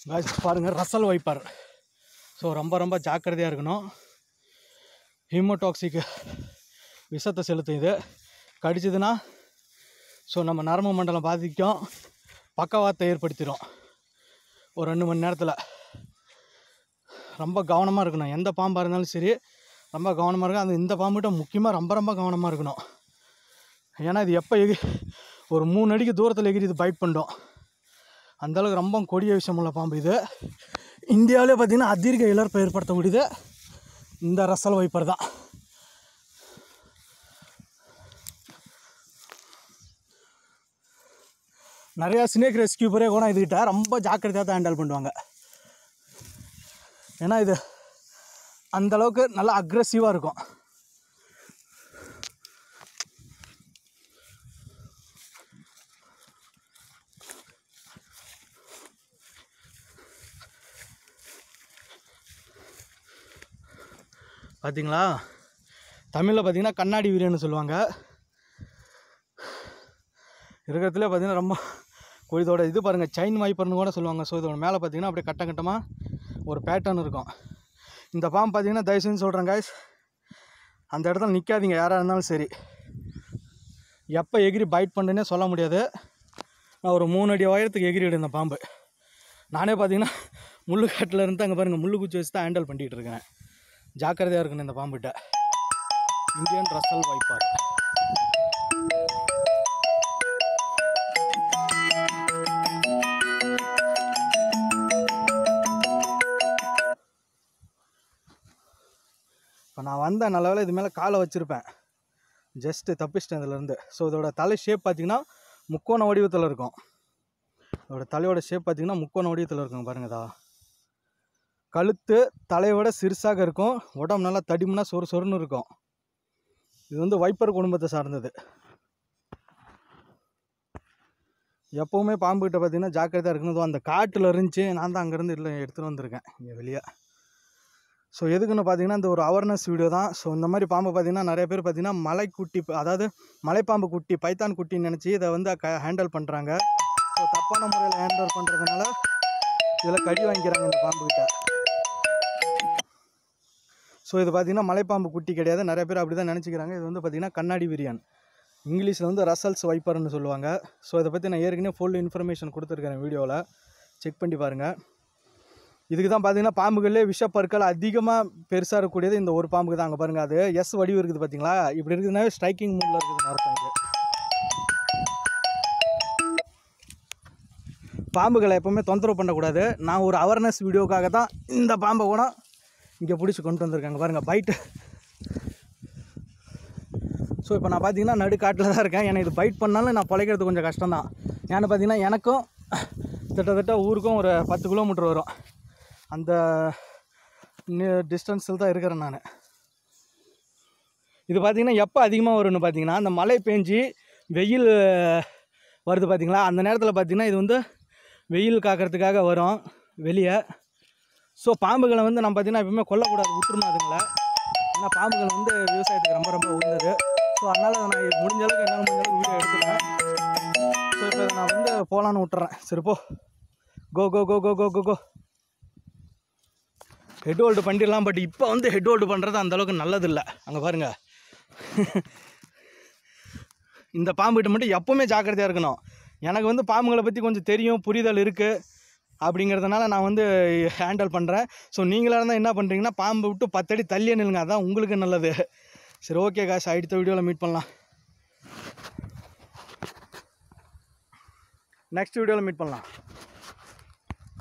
guys பாருங்கள் Russell wiper so ரொம்ப ரொம்ப ஜாக்கிரதையாக இருக்கணும் ஹீமோடாக்சிக் விஷத்தை செலுத்தும் இது கடிச்சதுன்னா ஸோ நம்ம நரம்பு மண்டலம் பாதிக்கும் பக்கவாத்தை ஏற்படுத்திடும் ஒரு ரெண்டு மணி நேரத்தில் ரொம்ப கவனமாக இருக்கணும் எந்த பாம்பாக இருந்தாலும் சரி ரொம்ப கவனமாக இருக்கும் அது இந்த பாம்புகிட்ட முக்கியமாக ரொம்ப ரொம்ப கவனமாக இருக்கணும் ஏன்னா இது எப்போ எகி ஒரு மூணு அடிக்கு தூரத்தில் எகிரி இது பைட் பண்ணிடும் அந்தளவுக்கு ரொம்ப கொடிய விஷயம் உள்ள பாம்பு இது இந்தியாவிலே பார்த்திங்கன்னா அதிக இழப்பை ஏற்படுத்தக்கூடியது இந்த ரசல் வைப்பர் தான் நிறையா ஸ்னேக் ரெஸ்கியூபரே கூட இதுக்கிட்ட ரொம்ப ஜாக்கிரதையாக தான் ஹேண்டில் பண்ணுவாங்க ஏன்னா இது அந்த அளவுக்கு நல்லா அக்ரெசிவாக இருக்கும் பார்த்தீங்களா தமிழில் பார்த்தீங்கன்னா கண்ணாடி வீரியன்னு சொல்லுவாங்க இருக்கிறதுல பார்த்தீங்கன்னா ரொம்ப இதோட இது பாருங்கள் செயின் வைப்பர்னு கூட சொல்லுவாங்க ஸோ இதோட மேலே பார்த்தீங்கன்னா அப்படியே கட்டம் கட்டமாக ஒரு பேட்டர்ன் இருக்கும் இந்த பாம்பு பார்த்தீங்கன்னா தயவு செஞ்சு சொல்கிறேன் guys அந்த இடத்துல நிற்காதீங்க யாராக இருந்தாலும் சரி எப்போ எகிரி பைட் பண்ணுன்னே சொல்ல முடியாது நான் ஒரு மூணு அடி உயரத்துக்கு எகிரிடு இந்த பாம்பு நானே பார்த்தீங்கன்னா முள்ளு காட்டில் இருந்து அங்கே பாருங்கள் முள்ளு குச்சி வச்சு தான் ஹேண்டில் பண்ணிகிட்டு இருக்கேன் ஜாக்கிரதையாக இருக்கணும் இந்த பாம்புகிட்ட இந்தியன் ரசல் வைப்பார் இப்போ நான் வந்த நல்ல வேளை இது மேலே காலை வச்சுருப்பேன் ஜஸ்ட்டு தப்பிச்சிட்டேன் இதுலேருந்து ஸோ இதோட தலை ஷேப் பார்த்தீங்கன்னா முக்கோண வடிவத்தில் இருக்கும் இதோட தலையோட ஷேப் பார்த்தீங்கன்னா முக்கோண வடிவத்தில் இருக்கும் பாருங்க இதா கழுத்து தலையோட சிறுசாக இருக்கும் உடம்பு நல்லா தடிமனா சொறு சொருன்னு இருக்கும் இது வந்து வைப்பர் குடும்பத்தை சார்ந்தது எப்போவுமே பாம்புகிட்ட பார்த்தீங்கன்னா ஜாக்கிரதையாக இருக்கணும் இதோ அந்த காட்டில் இருந்துச்சு நான் தான் அங்கேருந்து இல்லை எடுத்துகிட்டு வந்திருக்கேன் இங்கே வெளியே ஸோ எதுக்குன்னு பார்த்தீங்கன்னா இந்த ஒரு அவேர்னஸ் வீடியோ தான் ஸோ இந்த மாதிரி பாம்பு பார்த்தீங்கன்னா நிறைய பேர் பார்த்தீங்கன்னா மலைக்குட்டி அதாவது மலைப்பாம்பு குட்டி பைத்தான் குட்டின்னு நினச்சி இதை வந்து க ஹேண்டில் பண்ணுறாங்க ஸோ தப்பான முறையில் ஹேண்டில் பண்ணுறதுனால இதில் கடி வாங்கிக்கிறாங்க இந்த பாம்புக்கிட்ட ஸோ இது பார்த்தீங்கன்னா மலைப்பாம்பு குட்டி கிடையாது நிறைய பேர் அப்படி தான் நினச்சிக்கிறாங்க இது வந்து பார்த்தீங்கன்னா கண்ணாடி விரியான் இங்கிலீஷில் வந்து ரசல்ஸ் வைப்பர்னு சொல்லுவாங்க ஸோ இதை பற்றி நான் ஏற்கனவே ஃபுல் இன்ஃபர்மேஷன் கொடுத்துருக்கேன் வீடியோவில் செக் பண்ணி பாருங்கள் இதுக்கு தான் பார்த்தீங்கன்னா பாம்புகளே விஷப்பற்கள் அதிகமாக பெருசாக இருக்கக்கூடியது இந்த ஒரு பாம்புக்கு தான் அங்கே பாருங்கள் அது எஸ் வடிவு இருக்குது பார்த்தீங்களா இப்படி இருக்குதுனாவே ஸ்ட்ரைக்கிங் மூடில் இருக்குதுன்னு அர்த்தம் இது பாம்புகளை எப்போவுமே தொந்தரவு பண்ணக்கூடாது நான் ஒரு அவேர்னஸ் வீடியோக்காக தான் இந்த பாம்பை கூட இங்கே பிடிச்சி கொண்டு வந்திருக்காங்க பாருங்கள் பைட்டு ஸோ இப்போ நான் பார்த்தீங்கன்னா நடுக்காட்டில் தான் இருக்கேன் எனக்கு இது பைட் பண்ணாலும் நான் பிழைக்கிறது கொஞ்சம் கஷ்டம் தான் ஏன்னு பார்த்தீங்கன்னா எனக்கும் கிட்டத்தட்ட ஊருக்கும் ஒரு பத்து கிலோமீட்டர் வரும் அந்த டிஸ்டன்ஸில் தான் இருக்கிறேன் நான் இது பார்த்தீங்கன்னா எப்போ அதிகமாக வரும்னு பார்த்தீங்கன்னா அந்த மழை பெஞ்சு வெயில் வருது பார்த்தீங்களா அந்த நேரத்தில் பார்த்தீங்கன்னா இது வந்து வெயில் காக்கிறதுக்காக வரும் வெளியே ஸோ பாம்புகளை வந்து நம்ம பார்த்தீங்கன்னா எப்பவுமே கொல்லக்கூடாது விட்டுருணும் அதுங்களை ஏன்னா பாம்புகள் வந்து விவசாயத்துக்கு ரொம்ப ரொம்ப உயர்ந்தது ஸோ அதனால் நான் முடிஞ்ச அளவுக்கு என்னால் முடிஞ்ச அளவுக்கு வீடியோ எடுத்துக்கிறேன் ஸோ இப்போ இதை நான் வந்து போகலான்னு விட்டுறேன் சரி போ go go go go go go go head hold பண்ணிடலாம் பட் இப்போ வந்து ஹெட் ஹோல்டு பண்ணுறது அந்தளவுக்கு நல்லதில்லை அங்கே பாருங்கள் இந்த பாம்புகிட்ட மட்டும் எப்போவுமே ஜாக்கிரதையாக இருக்கணும் எனக்கு வந்து பாம்புகளை பற்றி கொஞ்சம் தெரியும் புரிதல் இருக்குது அப்படிங்கிறதுனால நான் வந்து ஹேண்டில் பண்ணுறேன் ஸோ நீங்களாக இருந்தால் என்ன பண்ணுறீங்கன்னா பாம்பு விட்டு பத்தடி தள்ளியே நில்லுங்க அதான் உங்களுக்கு நல்லது சரி ஓகே காசு அடுத்த வீடியோவில் மீட் பண்ணலாம் நெக்ஸ்ட் வீடியோவில் மீட் பண்ணலாம்